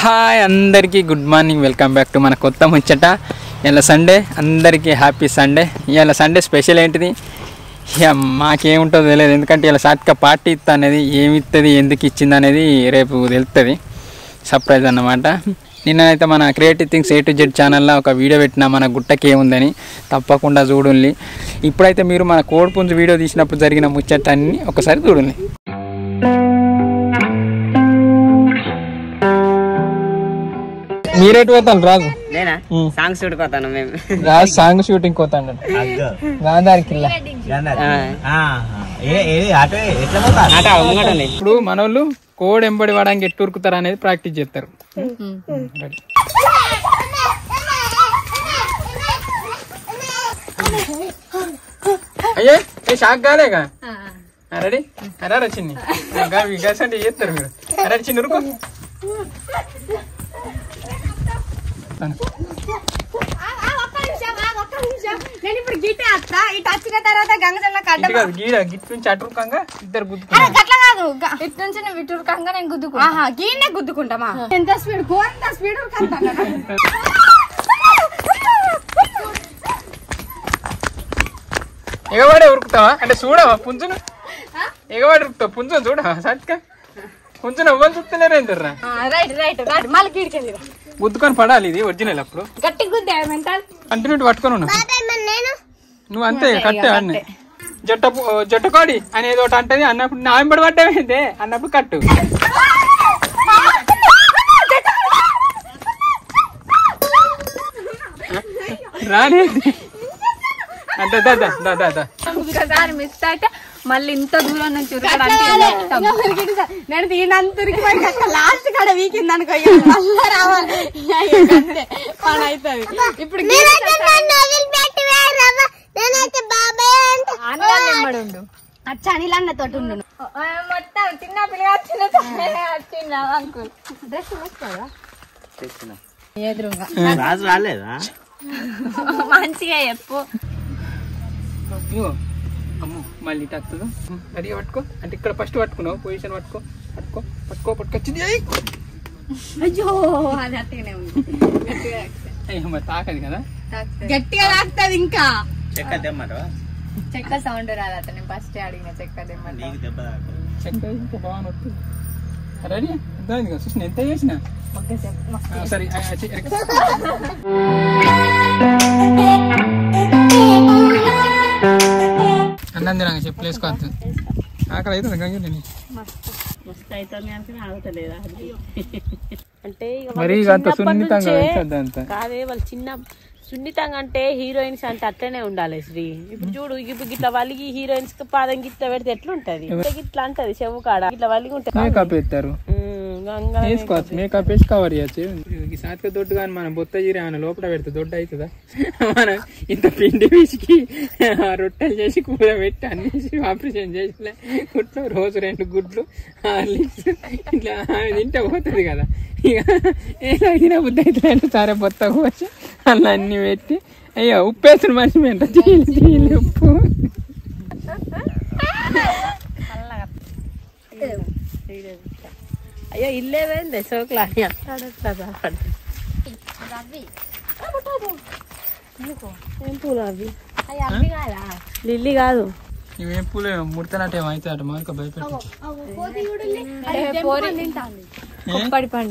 Hi అందరికీ good morning welcome back to మన కొత్త ముచ్చట ఇలా సండే అందరికీ హ్యాపీ సండే ఇవాళ సండే స్పెషల్ ఏంటిది ఇక మాకేముంటుందో తెలియదు ఎందుకంటే ఇలా సాత్క పార్టీ ఇస్తా అనేది ఏమి ఇస్తుంది ఎందుకు ఇచ్చింది అనేది రేపు తెలుస్తుంది సర్ప్రైజ్ అన్నమాట నిన్నైతే మన creative things A to Z ఛానల్లో ఒక వీడియో పెట్టిన మన గుట్టకి ఏముందని తప్పకుండా చూడండి ఇప్పుడైతే మీరు మన కోడి పుంజు వీడియో తీసినప్పుడు జరిగిన ముచ్చట అన్ని ఒకసారి చూడండి మీరేటు పోతాను రాజు నేనా ఉమ్. సాంగ్స్ చూడుకోతాను మేము రాజు సాంగ్ షూటింగ్ పోతాడు గాంధారికి అట ముంగట ఉంది. ఇప్పుడు మనోళ్ళు కోడ్ ఎంబడి వాడానికి ఎట్టు ఉరుకుతారు అనేది ప్రాక్టీస్ చేస్తారు రెడీ. అయ్యే ఏ షాక్ కాలేగా రెడీ అరే చిన్ని గస్ అంటే చేస్తారు మీరు అరే చిన్న ఉరుకు నేను ఇప్పుడు గిట్టే వస్తా ఇటు వచ్చిన తర్వాత గంగజల్ల కడ్డ ఇటు కాదు గీడ గిట్ నుంచి అటురుకంగా ఇద్దరు గుద్దుకున్నారు గట్ల కాదు ఇటు నుంచి నువ్వు ఇటు ఉరకంగా నేను గుద్దుకు ఆహా గీనే గుద్దుకుంటామా ఎంత స్పీడ్ గోంత స్పీడ్ ఉరకంతా ఎగవాడే ఉరుకుతావా అంటే చూడవా పుంజును ఎగవాడి ఉరుకుతావు పుంజును చూడవా సత్క పుంజును ఎవ్వరు చూస్తలేరు ఏంటర్రా రైట్ రైట్ రైట్ మళ్ళీ కీడికెళ్ళి గుద్దుకొని పడాలి ఇది ఒరిజినల్ అప్పుడు గట్టి గుద్దా మెంటల్ కంటిన్యూ పట్టుకొని ఉన్నావు నువ్వు అంతే కట్టే అన్నీ జట్ట జట్టకోడి అనేది ఒకటి అంటది అన్నప్పుడు నా వెంబడి పడ్డావేందే అన్నప్పుడు కట్టు రాని అంటే దా దా దా దా దా ఒక్కసారి మిస్ అయితే మళ్ళీ ఇంత దూరం నుంచి ఉరకడానికి నేను దీనంతరికి లాస్ట్ కాడ వీకింది అనుకో ఇక మళ్ళా రావాలి ఇక అంతే పని అవుతుంది ఇప్పుడు అచ్చా అనిలన్న తోటి ఉండు మొత్తం చిన్న పిల్లగా చిన్న చిన్న అంకుల్ డ్రెస్ వేసుకోరా ఎదురుగా రాజు రాలేదా మంచిగా చెప్పు ఇగో అమ్ము మళ్ళీ ఇటు వస్తుందా రెడీగా పట్టుకో అంటే ఇక్కడ ఫస్ట్ పట్టుకున్నావు పొజిషన్ పట్టుకో పట్టుకో పట్టుకో పట్టుకొచ్చింది అయ్యి అయ్యో అది అట్టగానే ఉంది అయ్యో మరి తాకది కదా గట్టిగా తాకుతుంది ఇంకా చెక్క తెమ్మంటావా చెక్క సౌండ్ రాదు అతను ఫస్ట్ అడిగిన చెక్క తెమ్మంట నీకు దెబ్బ తాకు చెక్క ఇంకా బాగా వస్తుంది రెడీ అర్థమైంది కదా చూసిన ఎంత చేసిన ఆ, సరే ఆ, ఆ, చె- అన్నం తినాక చెప్పులు వేసుకోవద్దు ఆకలి అవుతుంది గంగి నేను అంటే ఇక మరి ఇక అంత సున్నితంగా వేసొద్దు అంత కాదే వాళ్ళు చిన్న సున్నితంగా అంటే హీరోయిన్స్ అంటే అట్లనే ఉండాలి శ్రీ ఇప్పుడు చూడు ఇప్పుడు ఇట్లా వలిగి హీరోయిన్స్ కి పాదం గిట్ల పెడితే ఎట్లుంటది ఇట్లా అంటది చెవు కాడ ఇట్లా వలిగి ఉంటది మేకప్ వేస్తారు ఉమ్, గంగ- వేసుకోవచ్చు మేకప్ వేసి కవర్ చేయొచ్చు ఈ సాతిక దొడ్డు కానీ మనం బొత్త జీరి ఏమైనా లోపల పెడితే దొడ్డు అవుతుందా మనం ఇంత పిండి పిసికి ఆ రొట్టెలు చేసి కూర పెట్టి అన్ని ఆపరేషన్ చేసి గుడ్లు రోజు రెండు గుడ్లు హార్లిక్స్ ఇట్లా ఆమె తింటే పోతుంది కదా ఇక ఏదో తిన బుద్ధి అవుతుంది సరే బొత్త కోసి అలా అన్ని పెట్టి అయ్యో ఉప్పు వేసిన మనిషి మీద తీలి తీలి ఉప్పు అయ్యో ఇల్లేవేంది సోకులా అని అంటాడు అట్లా రాడు. ఏం పూలు అవి లిల్లీ కాదు ఇవేం పూలు ముడతనట్టు ఏమైతే అటు మనకు భయపెట్టి పొప్పడి పండు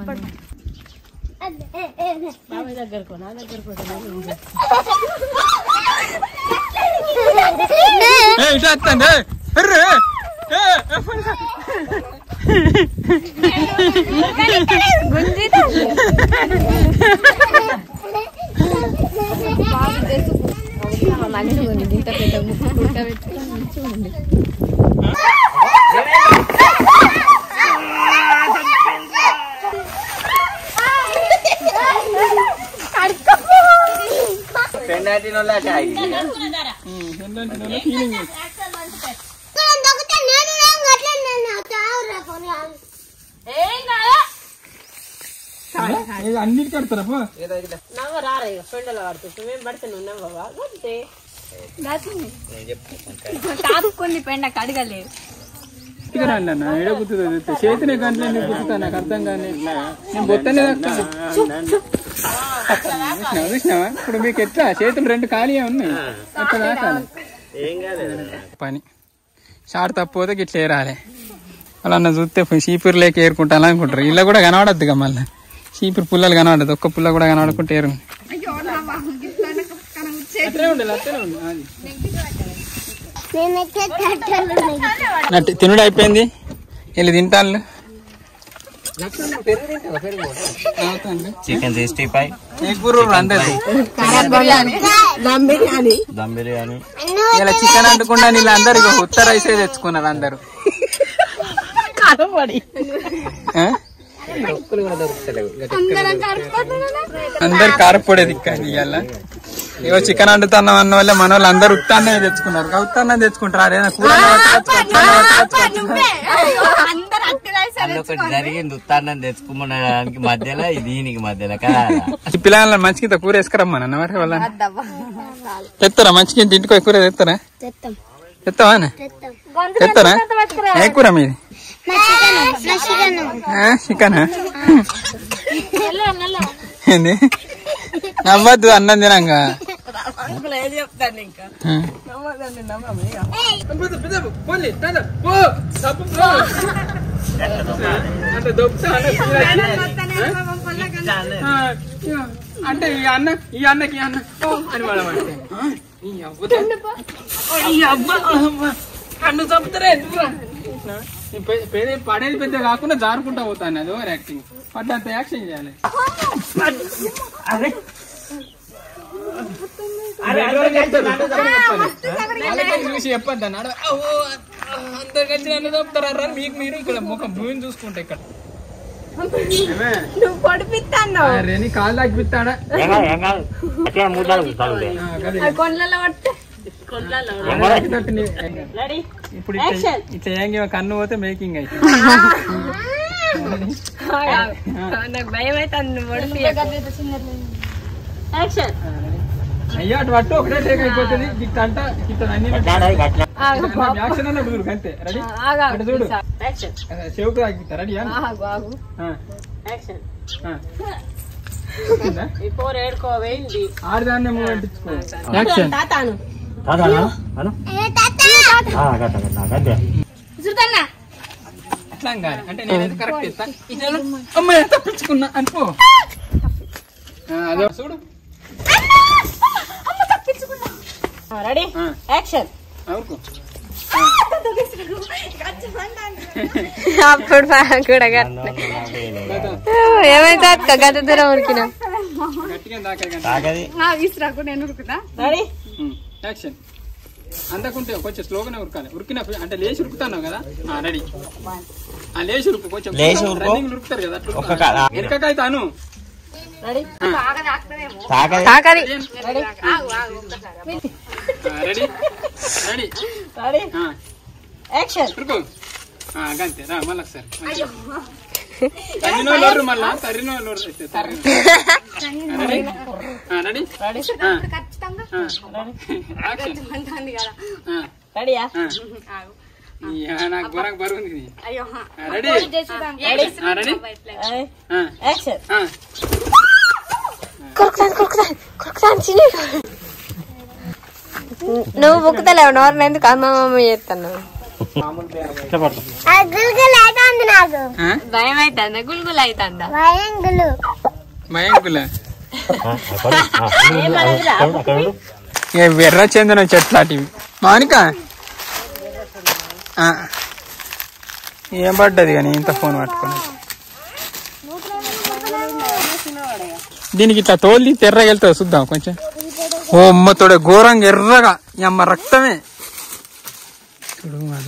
బాబాయ్ దగ్గరకు నా దగ్గరకు ఏ ఇట్లా వస్తుంది ఎర్రే మంచిగా ఉంది ఇంత పెద్ద ముక్కు ఉడకబెట్టి మంచిగా ఉంది పెండాటిన వాళ్ళ చాయ్ ఫీలింగ్ అన్నిటి కడతారా పో నవ్వ రారా ఇక ఫ్రెండ్లో పడుతుంది మేము పడితే నువ్వు నవ్వవా అంతే తాపుకుంది పెండ కడగలేదు లెఫ్ట్గా రండి అన్న ఎడ గుర్తుంది చేతినే గంటలు ఎందుకు గుర్తుతా నాకు అర్థం కానీ నేను బొత్తనే చూసినావా చూసినావా ఇప్పుడు మీకు ఎట్లా చేతులు రెండు ఖాళీ ఉన్నాయి ఎట్లా దాకాలి ఏం కాలేదు పని షార్ట్ తప్పిపోతే గిట్ల ఏరాలి వాళ్ళన్న చూస్తే చీపురు లేక ఏరుకుంటాను అనుకుంటారు ఇలా కూడా కనబడద్దుగా మళ్ళీ చీపురు పుల్లలు కనబడదు ఒక్క పుల్ల కూడా కనబడుకుంటే ఏరు అట్లే ఉండాలి అట్లే ఉండాలి నట్టు తినుడు అయిపోయింది వీళ్ళు తింటాను చికెన్ సిక్స్టీ ఫైవ్ అందరు దమ్ బిర్యానీ ఇలా చికెన్ అంటకుండా వీళ్ళు అందరు ఇక ఉత్తర రైసే తెచ్చుకున్నారు అందరు ఆ? అందరు కారపొడే దిక్కండి ఇవాళ ఇగో చికెన్ వండుతున్నాం అన్న వల్ల మన వాళ్ళు అందరు ఉత్తాన్నే తెచ్చుకున్నారు ఇక ఉత్తాన్నం తెచ్చుకుంటారు అదేనా కూర అందరు అట్టిరాయి సరే ఒకటి జరిగింది ఉత్తాన్నం తెచ్చుకోమనడానికి మధ్యలో ఇది దీనికి మధ్యలో కదా ఈ పిల్లల మంచికి కూర వేసుకురమ్మన్న మరి వాళ్ళ తెస్తారా మంచికి ఇంటికి కూర తెస్తారా తెస్తావా తెస్తారా ఏ కూర మీది చికెన్ ఏంది నవ్వద్దు అన్నం తినంగా అంటే ఈ అన్న ఈ అన్నకి ఈ అన్న ఓ అని వాడు ఈ అవ్వతో ఈ అవ్వ అవ్వ. కన్ను చంపుతారే దూరం. ఈ పె- పెద్ద- పడేది పెద్ద కాకుండా జారుకుంటా పోతాను అది ఓవర్ యాక్టింగ్ పడ్డంత యాక్షన్ చేయాలి వాళ్ళకి చూసి చెప్పొద్దు అన్నాడు అందరు కలిసి నన్ను చంపుతారా మీకు మీరు ఇక్కడ ముఖం భూమిని చూసుకుంటే ఇక్కడ ఏమే? నువ్వు పొడిపిస్తాను అరే నీ కాళ్ళు తగ్గిస్తాడా కొండలలో పడితే ఇప్పుడు ఇట్లా ఇట్లా ఏంగి కన్ను పోతే మేకింగ్ అయితే నాకు భయం అయితే నువ్వు పొడిపి అయ్యా అటు పట్టు ఒకటే టేక్ అయిపోతుంది ఇట్లా అంట ఇట్లా అన్ని యాక్షన్ అన్న కుదురు అంతే రెడీ అటు చూడు చెవుకు తాగిస్తా రెడీ ఆగు ఆగు ఇప్పుడు ఏడుకో వేయింది ఆరుదాన్నే మూవ్ అంటించుకో యాక్షన్ అట్లా కాదు అంటే నేను ఎంత కరెక్ట్ ఇస్తా ఇదేనా? అమ్మ ఎంత తప్పించుకున్నా అనుకో ఆ, అదే చూడు రెడీ ఆ, యాక్షన్ అవునుకో అప్పుడు కూడా ఏమైతే అక్క గత దూరం ఉరికినా గట్టిగా దాకా కానీ తాగది విసిరాకు నేను ఉరుకుతా రెడీ యాక్షన్ అందకుంటే కొంచెం స్లోగానే ఉరకాలి ఉరికిన అంటే లేచి ఉరుకుతాను కదా ఆ రెడీ ఆ లేచి ఉరుకు కొంచెం లేచి ఉరుకు. రన్నింగ్ ఉరుకుతారు కదా అట్లా ఒక్క కాడ. ఎరకకాయ తాను రెడీ తాగది ఆకలి రెడీ రెడీ రెడీ ఆ, యాక్షన్ ఉరుకు ఆ, గంతే రా మళ్ళీ ఒకసారి తరినోళ్ళు మళ్ళా తరినోళ్ళు అయితే తరిన రెడీ ఆ, రెడీ ఆ, ఆ. యాక్షన్ ఆ, రెడీయా ఆ. ఇయ్య, నాకు బొరకు బరువు ఉంది ఇది. అయ్యో ఆ, రెడీ ఆ, రెడీ ఆ, యాక్షన్ ఆ. నువ్వు బుక్కుతలేవు నోరు ఎందుకు అమ్మ మమ్మీ చేస్తాను ఆ? భయం అవుతుందా గుల్గుల్ అవుతుందా భయంకుల ఏ ఎర్ర చందన చెట్లాంటివి మౌనిక ఆ. ఏం పడ్డది కానీ ఇంత ఫోన్ పట్టుకొని దీనికి ఇట్లా తోలి తెర్రగా వెళ్తుంది చూద్దాం కొంచెం ఓ అమ్మ తోడే ఘోరంగా ఎర్రగా ఈ అమ్మ రక్తమే చూడు అదో.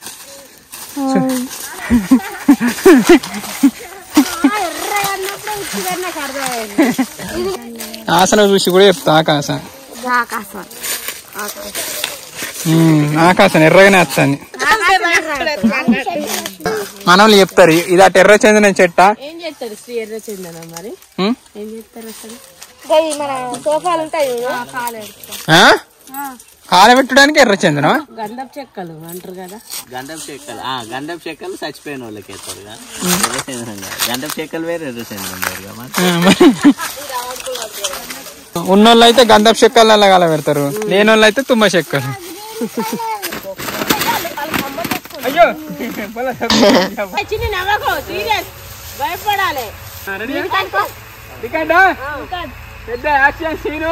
ఆసన చూసి కూడా చెప్తా ఆకాశం ఆకాశం ఉమ్, ఆకాశం ఎర్రగానే వస్తుంది మనోళ్ళు చెప్తారు ఇది అటు ఎర్ర చందనం చెట్ట ఏం చేస్తారు శ్రీ ఎర్ర చందన మరి ఉమ్, ఏం చేస్తారు అసలు మన సోఫాలు ఉంటాయి ఆ? కాలబెట్టడానికి ఎర్రచందనం గంధపు చెక్కలు అంటారు కదా గంధపు చెక్కలు ఆ గంధపు చెక్కలు చచ్చిపోయిన వాళ్ళకి వేస్తారుగా ఎర్రచందనం కాదు. గంధపు చెక్కలు వేరు ఎర్రచందనం వేరుగా మరి ఉన్నోళ్ళు అయితే గంధపు చెక్కల కాల పెడతారు లేని వాళ్ళు అయితే తుమ్మ చెక్కలు అయ్యో చిన్న నవ్వకు సీరియస్ భయపడాలి పెద్ద యాక్షన్ సీను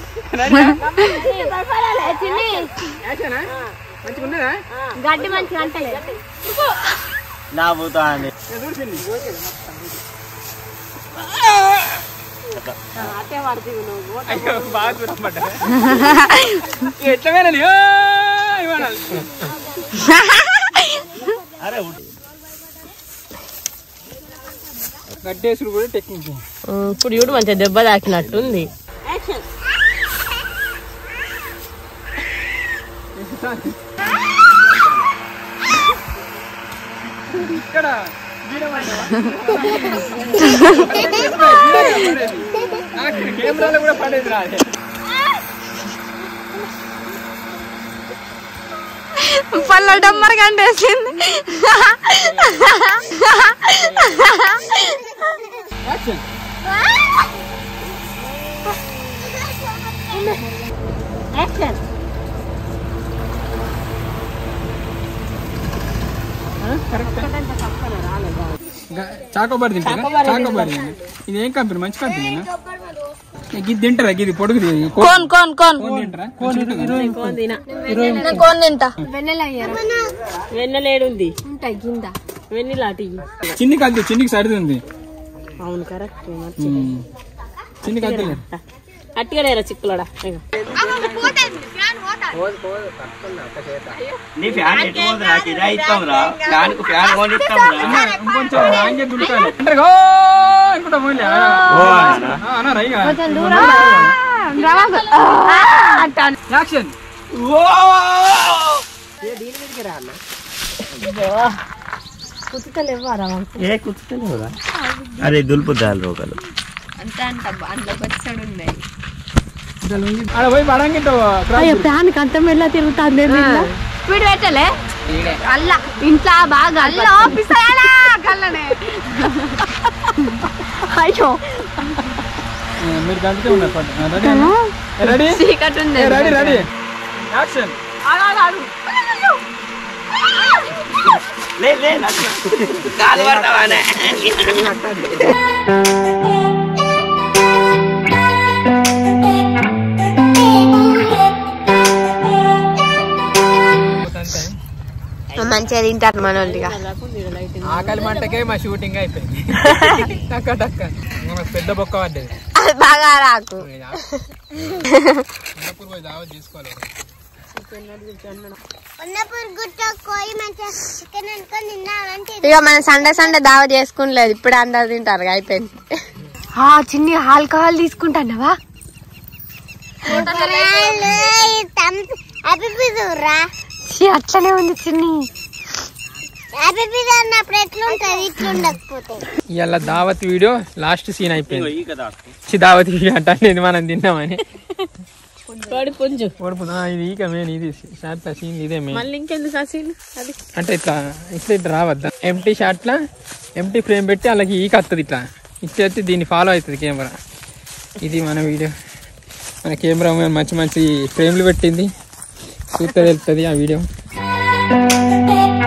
మంచిగా గడ్డి మంచిగా అంటలే నా పోతా అని అట్టే పడుతుంది నువ్వు అయ్యో బాగా దూరం పడ్డా ఎట్లా పోయినా ఇవ్వాలి అరే గడ్డేసుడు కూడా టెక్నిక్ ఇప్పుడు చూడు మంచిగా దెబ్బ తాకినట్టుంది ఇక్కడ కెమెరాలో కూడా పడేది రాదే పళ్ళ డమ్మర్ కంటేసింది యాక్షన్ చాకోబార్ తింటారా చాకోబార్ ఇది ఏం కంపెనీ మంచి కంపెనీ ఇది తింటారా ఇది పొడుగు కోన్ కోన్ కోన్ తింటారా మంచిగా ఉంటుందా? నేను కోన్ తింటా వెన్నెల వెన్నలేడుంది ఉంటాయి కింద వెన్నెలాటి చిన్ని కద్దు చిన్నికి సరిది ఉంది అవును కరెక్ట్ ఉమ్. చిన్ని కద్దు అట్టిగా లేరా చిక్కులోడా ఇగో. నీ ఫ్యాన్ ఎటు పోదు నాకు ఇదే ఇస్తాం రా ఫ్యాన్ కు ఫ్యాన్ కొని ఇస్తాం రా ఇంకొంచెం లాంగే దులుతాను అంటారు, ఓ అనుకుంటా పోలే. ఓ అన్నా. ఆ, అన్నారా ఇక? యాక్షన్ ఏ కుచ్చుతలేవురా అరే దులుపుద్దాలు రోగలు ఆడ పోయి పడంగిట్టావు ఫ్యాన్ అంత మెల్ల తిరుగుతుంది స్పీడ్ పెట్టలే అల్ల ఇంట్లో బాగా అల్ల ఆఫీస్ కల్లనే అయ్యో మీరు గంటకే ఉన్నారు పట్టు. ఆ, రెడీ అన్నా? ఏ, రెడీ చీకటి ఉంది ఏ, రెడీ రెడీ యాక్షన్ లే లే నాకు కాలు పడతావానే మంచిగా తింటారు మన వాళ్ళుగా ఆకలి మంటకే మా షూటింగ్ అయిపోయింది టక్క టక్క మనకు పెద్ద బొక్క పడ్డది అది బాగా రాకు చిన్నప్పుడు పోయి దావత్ తీసుకోవాలి ఇక మనం సండే సండే దావ చేసుకునిలేదు ఇప్పుడు అందరు తింటారు అయిపోయింది చిన్ని ఆల్కహాల్ తీసుకుంటానవా ఛీ, అట్లనే ఉంది చిన్ని ఇవాళ దావత్ వీడియో లాస్ట్ సీన్ అయిపోయింది ఈ కదా చి దావత్ వీడియో అంటే ఇది మనం తిన్నామని కోడి పుంజు ఓడిపోతా ఇది ఈక మెయిన్ ఇది షార్ట్ సీన్ ఇదే మెయిన్ మళ్ళీ ఇంకెందుకు అసలు అది అంటే ఇట్లా ఇట్లా ఇట్లా రావద్దా ఎంటీ షాట్లా ఎంటీ ఫ్రేమ్ పెట్టి అలాగే ఈక వస్తుంది ఇట్లా ఇచ్చేస్తే దీన్ని ఫాలో అవుతుంది కెమెరా ఇది మన వీడియో మన కెమెరా మంచి మంచి ఫ్రేమ్లు పెట్టింది చూస్తే వెళ్తుంది ఆ వీడియో